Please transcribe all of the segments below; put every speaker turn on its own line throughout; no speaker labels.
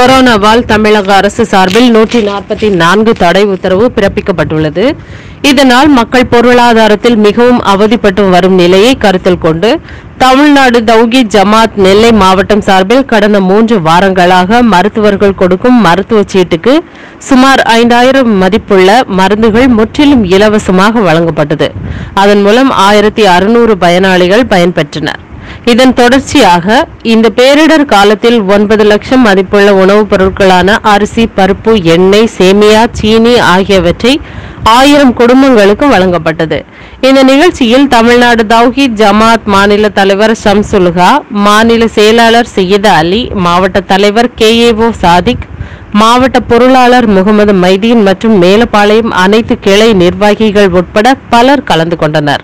கொரோனாவால் தமிழக அரசு சார்பில் நூற்றி நாற்பத்தி நான்கு தடை உத்தரவு பிறப்பிக்கப்பட்டுள்ளது இதனால் மக்கள் பொருளாதாரத்தில் மிகவும் அவதிப்பட்டு வரும் நிலையை கருத்தில் கொண்டு தமிழ்நாடு தௌகி ஜமாத் நெல்லை மாவட்டம் சார்பில் கடந்த மூன்று வாரங்களாக மருத்துவர்கள் கொடுக்கும் மருத்துவ சீட்டுக்கு சுமார் ஐந்தாயிரம் மதிப்புள்ள மருந்துகள் முற்றிலும் இலவசமாக வழங்கப்பட்டது அதன் மூலம் ஆயிரத்தி அறுநூறு பயனாளிகள் பயன்பெற்றனர் இதன் தொடர்ச்சியாக இந்த பேரிடர் காலத்தில் ஒன்பது லட்சம் மதிப்புள்ள உணவுப் பொருட்களான அரிசி பருப்பு எண்ணெய் சேமியா சீனி ஆகியவற்றை ஆயிரம் குடும்பங்களுக்கு வழங்கப்பட்டது இந்த நிகழ்ச்சியில் தமிழ்நாடு தௌஹீத் ஜமாத் மாநில தலைவர் ஷம்சுல்ஹா மாநில செயலாளர் சையது அலி மாவட்ட தலைவர் கேஏஓ சாதிக் மாவட்ட பொருளாளர் முகமது மைதீன் மற்றும் மேலப்பாளையம் அனைத்து கிளை நிர்வாகிகள் உட்பட பலர் கலந்து கொண்டனர்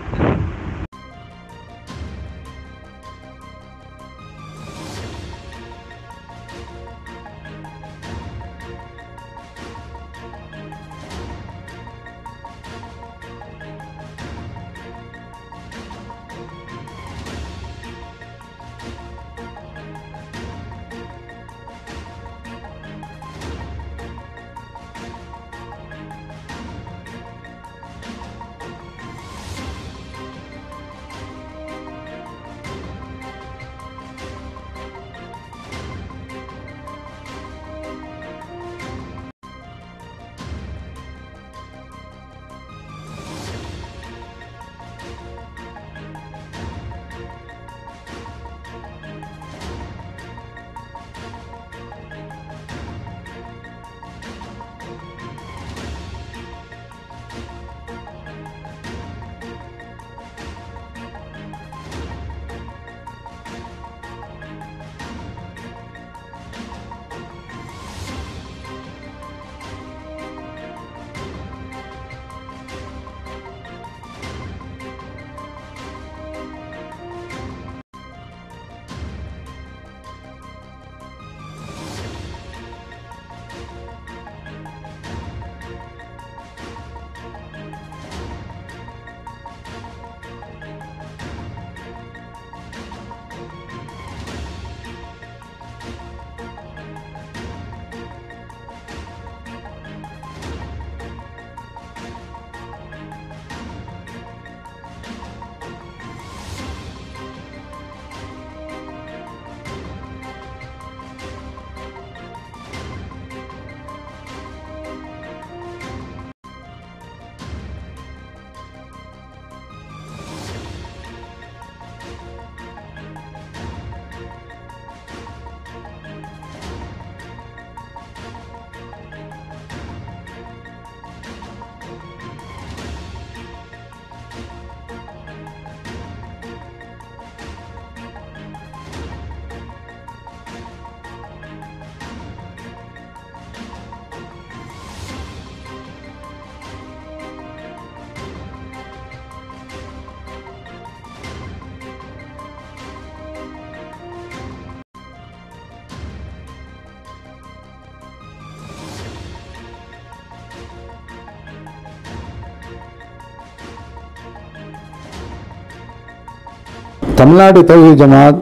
தமிழ்நாடு தௌஹீத் ஜமாத்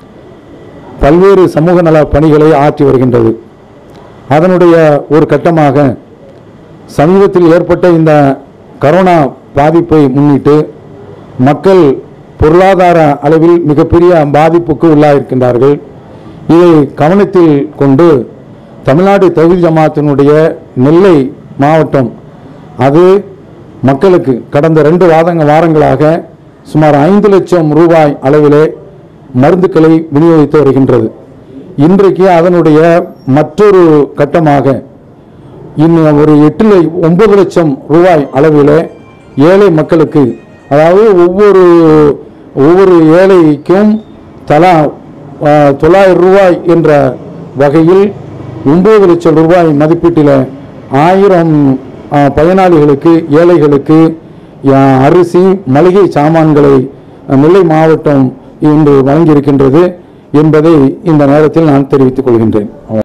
பல்வேறு சமூக நல பணிகளை ஆற்றி வருகின்றது அதனுடைய ஒரு கட்டமாக சமீபத்தில் ஏற்பட்ட இந்த கரோனா பாதிப்பை முன்னிட்டு மக்கள் பொருளாதார அளவில் மிகப்பெரிய பாதிப்புக்கு உள்ளாயிருக்கின்றார்கள் இதை கவனத்தில் கொண்டு தமிழ்நாடு தௌஹீத் ஜமாத்தினுடைய நெல்லை மாவட்டம் அது மக்களுக்கு கடந்த ரெண்டு வாதங்க வாரங்களாக சுமார் ஐந்து லட்சம் ரூபாய் அளவிலே மருந்துக்களை விநியோகித்து வருகின்றது இன்றைக்கு அதனுடைய மற்றொரு கட்டமாக இன்னும் ஒரு எட்டு ல- ஒன்பது லட்சம் ரூபாய் அளவிலே ஏழை மக்களுக்கு அதாவது ஒவ்வொரு ஒவ்வொரு ஏழைக்கும் தலா ஆ, தொள்ளாயிரம் ரூபாய் என்ற வகையில் ஒன்பது லட்சம் ரூபாய் மதிப்பீட்டில் ஆயிரம் ஆ, பயனாளிகளுக்கு ஏழைகளுக்கு ஆ, அரிசி மளிகை சாமான்களை ஆ, நெல்லை மாவட்டம் இன்று வழங்கியிருக்கின்றது என்பதை இந்த நேரத்தில் நான் தெரிவித்துக் கொள்கின்றேன்